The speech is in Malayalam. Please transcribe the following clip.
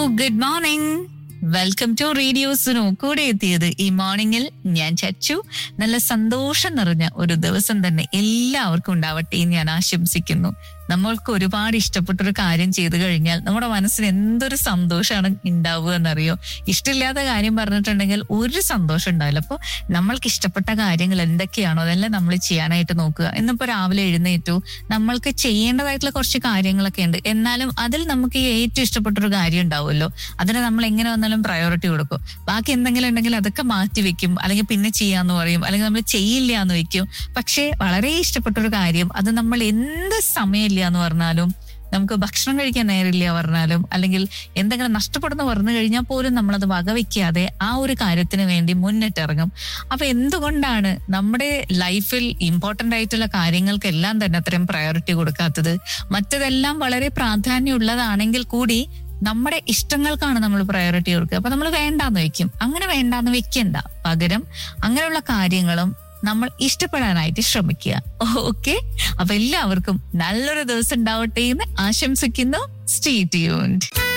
good morning welcome to radio Sunu കൂടെ എത്തിയത് ഈ മോർണിംഗിൽ ഞാൻ ചച്ചു നല്ല സന്തോഷം നിറഞ്ഞ ഒരു ദിവസം തന്നെ എല്ലാവർക്കും ഉണ്ടാവട്ടെ എന്ന് ഞാൻ ആശംസിക്കുന്നു നമ്മൾക്ക് ഒരുപാട് ഇഷ്ടപ്പെട്ട ഒരു കാര്യം ചെയ്തു കഴിഞ്ഞാൽ നമ്മുടെ മനസ്സിന് എന്തൊരു സന്തോഷമാണ് ഉണ്ടാവുക എന്നറിയോ ഇഷ്ടമില്ലാത്ത കാര്യം പറഞ്ഞിട്ടുണ്ടെങ്കിൽ ഒരു സന്തോഷം ഉണ്ടാവില്ല അപ്പോൾ നമ്മൾക്ക് ഇഷ്ടപ്പെട്ട കാര്യങ്ങൾ എന്തൊക്കെയാണോ അതെല്ലാം നമ്മൾ ചെയ്യാനായിട്ട് നോക്കുക ഇന്നിപ്പോ രാവിലെ എഴുന്നേറ്റു നമ്മൾക്ക് ചെയ്യേണ്ടതായിട്ടുള്ള കുറച്ച് കാര്യങ്ങളൊക്കെ ഉണ്ട് എന്നാലും അതിൽ നമുക്ക് ഈ ഏറ്റവും ഇഷ്ടപ്പെട്ട ഒരു കാര്യം ഉണ്ടാവുമല്ലോ അതിന് നമ്മൾ എങ്ങനെ വന്നാലും പ്രയോറിറ്റി കൊടുക്കും ബാക്കി എന്തെങ്കിലും ഉണ്ടെങ്കിൽ അതൊക്കെ മാറ്റി വെക്കും അല്ലെങ്കിൽ പിന്നെ ചെയ്യാന്ന് പറയും അല്ലെങ്കിൽ നമ്മൾ ചെയ്യില്ല എന്ന് വെക്കും പക്ഷേ വളരെ ഇഷ്ടപ്പെട്ട ഒരു കാര്യം അത് നമ്മൾ എന്ത് സമയമില്ല എന്ന് പറഞ്ഞാലും നമുക്ക് ഭക്ഷണം കഴിക്കാൻ നേരില്ല പറഞ്ഞാലും അല്ലെങ്കിൽ എന്തെങ്കിലും നഷ്ടപ്പെടുന്നു പറഞ്ഞു കഴിഞ്ഞാൽ പോലും നമ്മളത് വകവെക്കാതെ ആ ഒരു കാര്യത്തിന് വേണ്ടി മുന്നിട്ടിറങ്ങും അപ്പൊ എന്തുകൊണ്ടാണ് നമ്മുടെ ലൈഫിൽ ഇമ്പോർട്ടന്റ് ആയിട്ടുള്ള കാര്യങ്ങൾക്കെല്ലാം തന്നെ അത്രയും പ്രയോറിറ്റി കൊടുക്കാത്തത് മറ്റതെല്ലാം വളരെ പ്രാധാന്യമുള്ളതാണെങ്കിൽ കൂടി നമ്മുടെ ഇഷ്ടങ്ങൾക്കാണ് നമ്മൾ പ്രയോറിറ്റി കൊടുക്കുക അപ്പൊ നമ്മൾ വേണ്ടാന്ന് വെക്കും അങ്ങനെ വേണ്ടാന്ന് വെക്കണ്ട പകരം അങ്ങനെയുള്ള കാര്യങ്ങളും നമ്മൾ ഇഷ്ടപ്പെടാനായിട്ട് ശ്രമിക്കുക ഓക്കെ അപ്പൊ എല്ലാവർക്കും നല്ലൊരു ദിവസം ഉണ്ടാവട്ടെ എന്ന് ആശംസിക്കുന്നു സ്റ്റേ ട്യൂൺഡ്